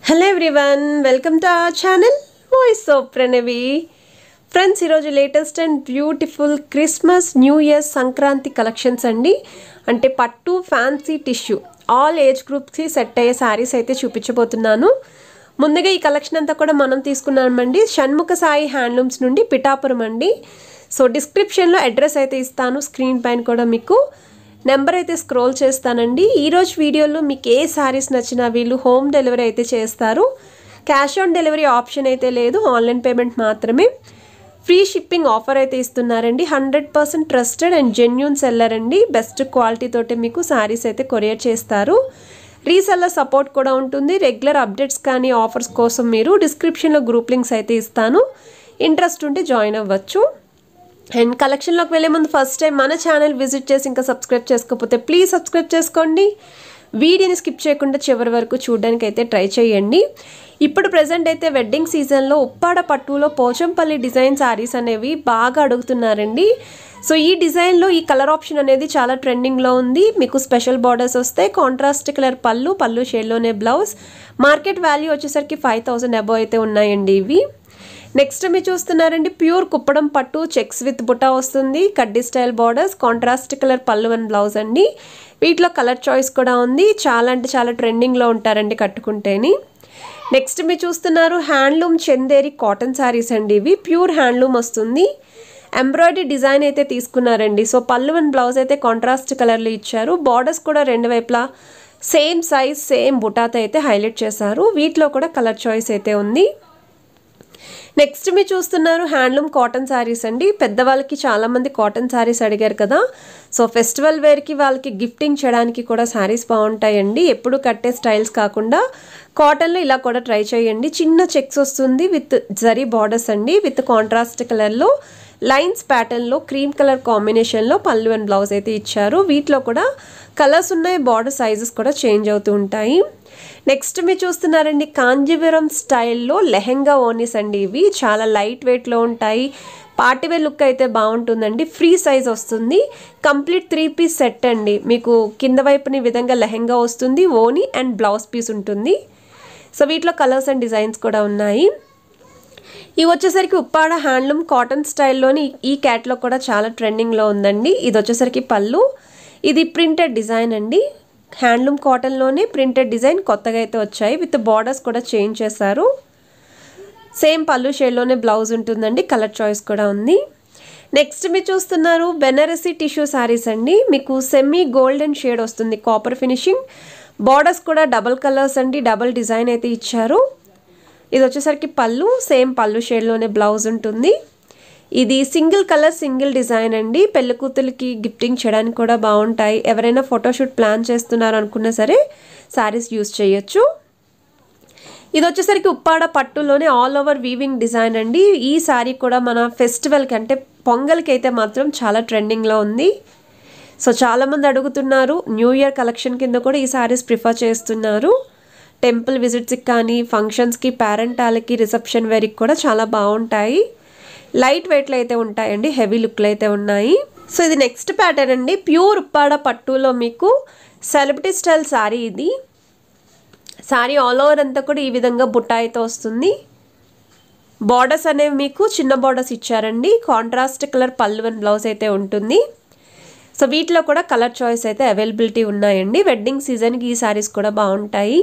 hello everyone welcome to our channel voice of Pranavi friends ఈరోజు latest and beautiful Christmas new year Sankranti collections అండి అంటే పట్టు fancy tissue all age గ్రూప్స్కి set అయ్యే శారీస్ అయితే చూపించబోతున్నాను ముందుగా ఈ కలెక్షన్ అంతా కూడా మనం తీసుకున్నామండి షణ్ముఖ సాయి హ్యాండ్లూమ్స్ నుండి పిఠాపురం అండి సో డిస్క్రిప్షన్లో అడ్రస్ అయితే ఇస్తాను స్క్రీన్ పైన కూడా మీకు నెంబర్ అయితే స్క్రోల్ చేస్తానండి ఈరోజు వీడియోలో మీకు ఏ శారీస్ నచ్చినా వీళ్ళు హోమ్ డెలివరీ అయితే చేస్తారు క్యాష్ ఆన్ డెలివరీ ఆప్షన్ అయితే లేదు ఆన్లైన్ పేమెంట్ మాత్రమే ఫ్రీ షిప్పింగ్ ఆఫర్ అయితే ఇస్తున్నారండి hundred percent trusted and genuine seller అండి బెస్ట్ క్వాలిటీ తోటి మీకు శారీస్ అయితే కొరియర్ చేస్తారు రీసెల్లర్ సపోర్ట్ కూడా ఉంటుంది రెగ్యులర్ అప్డేట్స్ కానీ ఆఫర్స్ కోసం మీరు డిస్క్రిప్షన్లో గ్రూప్ లింక్స్ అయితే ఇస్తాను ఇంట్రెస్ట్ ఉంటే జాయిన్ అవ్వచ్చు అండ్ కలెక్షన్లోకి వెళ్ళే ముందు ఫస్ట్ టైం మన ఛానల్ విజిట్ చేసి ఇంకా సబ్స్క్రైబ్ చేసుకోకపోతే ప్లీజ్ సబ్స్క్రైబ్ చేసుకోండి వీడియోని స్కిప్ చేయకుండా చివరి వరకు చూడడానికి అయితే ట్రై చేయండి ఇప్పుడు ప్రజెంట్ అయితే వెడ్డింగ్ సీజన్లో ఉప్పాడ పట్టులో పోచంపల్లి డిజైన్ శారీస్ అనేవి బాగా అడుగుతున్నారండి సో ఈ డిజైన్లో ఈ కలర్ ఆప్షన్ అనేది చాలా ట్రెండింగ్లో ఉంది మీకు స్పెషల్ బార్డర్స్ వస్తాయి కాంట్రాస్ట్ కలర్ పళ్ళు పళ్ళు షేడ్లోనే బ్లౌజ్ మార్కెట్ వాల్యూ వచ్చేసరికి ఫైవ్ థౌసండ్ అబో అయితే ఉన్నాయండి ఇవి నెక్స్ట్ మీరు చూస్తున్నారండి ప్యూర్ కుప్పడం పట్టు చెక్స్ విత్ బుటా వస్తుంది కడ్డీ స్టైల్ బార్డర్స్ కాంట్రాస్ట్ కలర్ పళ్ళు అండ్ బ్లౌజ్ అండి వీటిలో కలర్ చాయిస్ కూడా ఉంది చాలా అంటే చాలా ట్రెండింగ్లో ఉంటారండి కట్టుకుంటేని నెక్స్ట్ మీరు చూస్తున్నారు హ్యాండ్లూమ్ చందేరి కాటన్ శారీస్ అండి ఇవి ప్యూర్ హ్యాండ్లూమ్ వస్తుంది ఎంబ్రాయిడరీ డిజైన్ అయితే తీసుకున్నారండి సో పళ్ళు అండ్ బ్లౌజ్ అయితే కాంట్రాస్ట్ కలర్లో ఇచ్చారు బార్డర్స్ కూడా రెండు వైపులా సేమ్ సైజ్ సేమ్ బుటాతో అయితే హైలైట్ చేశారు వీటిలో కూడా కలర్ చాయిస్ అయితే ఉంది నెక్స్ట్ మీరు చూస్తున్నారు హ్యాండ్లూమ్ కాటన్ శారీస్ అండి పెద్దవాళ్ళకి చాలామంది కాటన్ శారీస్ అడిగారు కదా సో ఫెస్టివల్ వేర్కి వాళ్ళకి గిఫ్టింగ్ చేయడానికి కూడా శారీస్ బాగుంటాయండి ఎప్పుడు కట్టే స్టైల్స్ కాకుండా కాటన్లో ఇలా కూడా ట్రై చేయండి చిన్న చెక్స్ వస్తుంది విత్ జరీ బార్డర్స్ అండి విత్ కాంట్రాస్ట్ కలర్లో లైన్స్ ప్యాటర్న్లో క్రీమ్ కలర్ కాంబినేషన్లో పళ్ళు అండ్ బ్లౌజ్ అయితే ఇచ్చారు వీటిలో కూడా కలర్స్ ఉన్నాయి బార్డర్ సైజెస్ కూడా చేంజ్ అవుతూ ఉంటాయి నెక్స్ట్ మీరు చూస్తున్నారండి కాంజీవరం స్టైల్లో లెహెంగా ఓనీస్ అండి ఇవి చాలా లైట్ వెయిట్లో ఉంటాయి పార్టీవేర్ లుక్ అయితే బాగుంటుందండి ఫ్రీ సైజ్ వస్తుంది కంప్లీట్ త్రీ పీస్ సెట్ అండి మీకు కింద వైపుని విధంగా లెహెంగా వస్తుంది ఓనీ అండ్ బ్లౌజ్ పీస్ ఉంటుంది సో వీటిలో కలర్స్ అండ్ డిజైన్స్ కూడా ఉన్నాయి ఇవి వచ్చేసరికి ఉప్పాడ హ్యాండ్లూమ్ కాటన్ స్టైల్లోని ఈ క్యాట్లో కూడా చాలా ట్రెండింగ్లో ఉందండి ఇది వచ్చేసరికి పళ్ళు ఇది ప్రింటెడ్ డిజైన్ అండి హ్యాండ్లూమ్ కాటన్లోనే ప్రింటెడ్ డిజైన్ కొత్తగా అయితే వచ్చాయి విత్ బార్డర్స్ కూడా చేంజ్ చేశారు సేమ్ పళ్ళు షేడ్లోనే బ్లౌజ్ ఉంటుందండి కలర్ చాయిస్ కూడా ఉంది నెక్స్ట్ మీరు చూస్తున్నారు బెనారసీ టిష్యూ శారీస్ అండి మీకు సెమీ గోల్డెన్ షేడ్ వస్తుంది కాపర్ ఫినిషింగ్ బార్డర్స్ కూడా డబల్ కలర్స్ అండి డబల్ డిజైన్ అయితే ఇచ్చారు ఇది వచ్చేసరికి పళ్ళు సేమ్ పళ్ళు షేడ్లోనే బ్లౌజ్ ఉంటుంది ఇది సింగిల్ కలర్ సింగిల్ డిజైన్ అండి పెళ్లి కూతురికి గిఫ్టింగ్ చేయడానికి కూడా బాగుంటాయి ఎవరైనా ఫోటోషూట్ ప్లాన్ చేస్తున్నారు అనుకున్నా సరే శారీస్ యూస్ చేయొచ్చు ఇది వచ్చేసరికి ఉప్పాడ పట్టులోనే ఆల్ ఓవర్ వీవింగ్ డిజైన్ అండి ఈ శారీ కూడా మన ఫెస్టివల్కి అంటే పొంగల్కి అయితే మాత్రం చాలా ట్రెండింగ్లో ఉంది సో చాలామంది అడుగుతున్నారు న్యూ ఇయర్ కలెక్షన్ కింద కూడా ఈ శారీస్ ప్రిఫర్ చేస్తున్నారు టెంపుల్ విజిట్స్కి కానీ ఫంక్షన్స్కి పేరెంటాలకి రిసెప్షన్ వేర్కి కూడా చాలా బాగుంటాయి లైట్ వెయిట్లో అయితే ఉంటాయండి హెవీ లుక్లు అయితే ఉన్నాయి సో ఇది నెక్స్ట్ ప్యాటర్న్ అండి ప్యూర్ ఉప్పాడ పట్టులో మీకు సెలబ్రిటీ స్టైల్ శారీ ఇది శారీ ఆల్ ఓవర్ అంతా కూడా ఈ విధంగా బుట్టాయితో వస్తుంది బార్డర్స్ అనేవి మీకు చిన్న బార్డర్స్ ఇచ్చారండి కాంట్రాస్ట్ కలర్ పళ్ళు అండ్ బ్లౌజ్ అయితే ఉంటుంది సో వీటిలో కూడా కలర్ చాయిస్ అయితే అవైలబిలిటీ ఉన్నాయండి వెడ్డింగ్ సీజన్కి ఈ శారీస్ కూడా బాగుంటాయి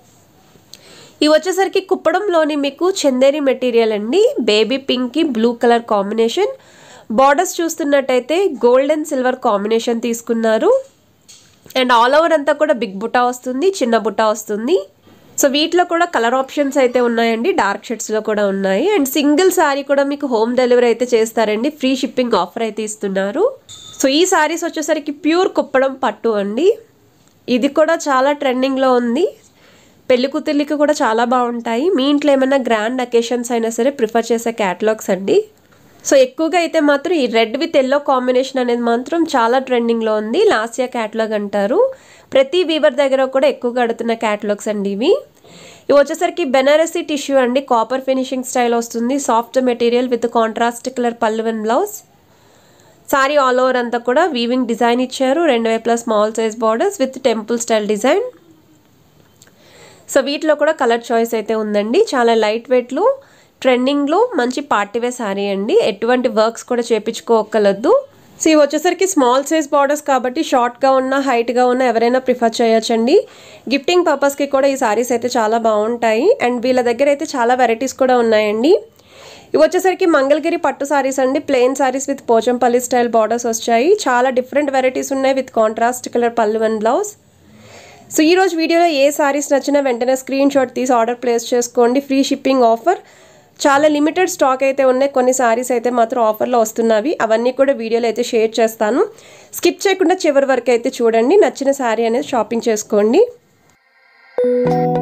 ఇవి వచ్చేసరికి కుప్పడంలోని మీకు చందేరి మెటీరియల్ అండి బేబీ పింక్కి బ్లూ కలర్ కాంబినేషన్ బార్డర్స్ చూస్తున్నట్టయితే గోల్డ్ అండ్ సిల్వర్ కాంబినేషన్ తీసుకున్నారు అండ్ ఆల్ ఓవర్ అంతా కూడా బిగ్ బుటా వస్తుంది చిన్న బుటా వస్తుంది సో వీటిలో కూడా కలర్ ఆప్షన్స్ అయితే ఉన్నాయండి డార్క్ షేడ్స్లో కూడా ఉన్నాయి అండ్ సింగిల్ శారీ కూడా మీకు హోమ్ డెలివరీ అయితే చేస్తారండి ఫ్రీ షిప్పింగ్ ఆఫర్ అయితే ఇస్తున్నారు సో ఈ శారీస్ వచ్చేసరికి ప్యూర్ కుప్పడం పట్టు అండి ఇది కూడా చాలా ట్రెండింగ్లో ఉంది పెళ్లి కూతుర్లకి కూడా చాలా బాగుంటాయి మీ ఇంట్లో ఏమైనా గ్రాండ్ అకేషన్స్ అయినా సరే ప్రిఫర్ చేసే క్యాటలాగ్స్ అండి సో ఎక్కువగా అయితే మాత్రం ఈ రెడ్ విత్ ఎల్లో కాంబినేషన్ అనేది మాత్రం చాలా ట్రెండింగ్లో ఉంది లాస్యా క్యాటలాగ్ అంటారు ప్రతి వీవర్ దగ్గర కూడా ఎక్కువగా అడుగుతున్న క్యాటలాగ్స్ అండి ఇవి ఇవి వచ్చేసరికి బెనారసీ టిష్యూ అండి కాపర్ ఫినిషింగ్ స్టైల్ వస్తుంది soft material with contrast colour పళ్ళు and blouse sari all over అంతా కూడా వీవింగ్ డిజైన్ ఇచ్చారు రెండు వైపులా small size borders with temple style design so వీటిలో కూడా కలర్ చాయిస్ అయితే ఉందండి చాలా లైట్ వెయిట్లో ట్రెండింగ్లో మంచి పార్టీవేర్ శారీ అండి ఎటువంటి వర్క్స్ కూడా చేపించుకోకలద్దు సో ఇవి వచ్చేసరికి స్మాల్ సైజ్ బార్డర్స్ కాబట్టి షార్ట్గా ఉన్న హైట్గా ఉన్న ఎవరైనా ప్రిఫర్ చేయొచ్చండి గిఫ్టింగ్ పర్పస్కి కూడా ఈ సారీస్ అయితే చాలా బాగుంటాయి అండ్ వీళ్ళ దగ్గర అయితే చాలా వెరైటీస్ కూడా ఉన్నాయండి ఇవి వచ్చేసరికి మంగళగిరి పట్టు సారీస్ అండి plain saris with Pochampally style borders వచ్చాయి చాలా డిఫరెంట్ వెరైటీస్ ఉన్నాయి విత్ కాంట్రాస్ట్ కలర్ పళ్ళు అండ్ బ్లౌజ్ సో ఈ రోజు వీడియోలో ఏ సారీస్ నచ్చినా వెంటనే స్క్రీన్ షాట్ తీసి ఆర్డర్ ప్లేస్ చేసుకోండి ఫ్రీ షిప్పింగ్ ఆఫర్ చాలా లిమిటెడ్ స్టాక్ అయితే ఉన్నాయి కొన్ని సారీస్ అయితే మాత్రం ఆఫర్లో వస్తున్నవి అవన్నీ కూడా వీడియోలో అయితే షేర్ చేస్తాను స్కిప్ చేయకుండా చివరి వరకు అయితే చూడండి నచ్చిన శారీ అనేది షాపింగ్ చేసుకోండి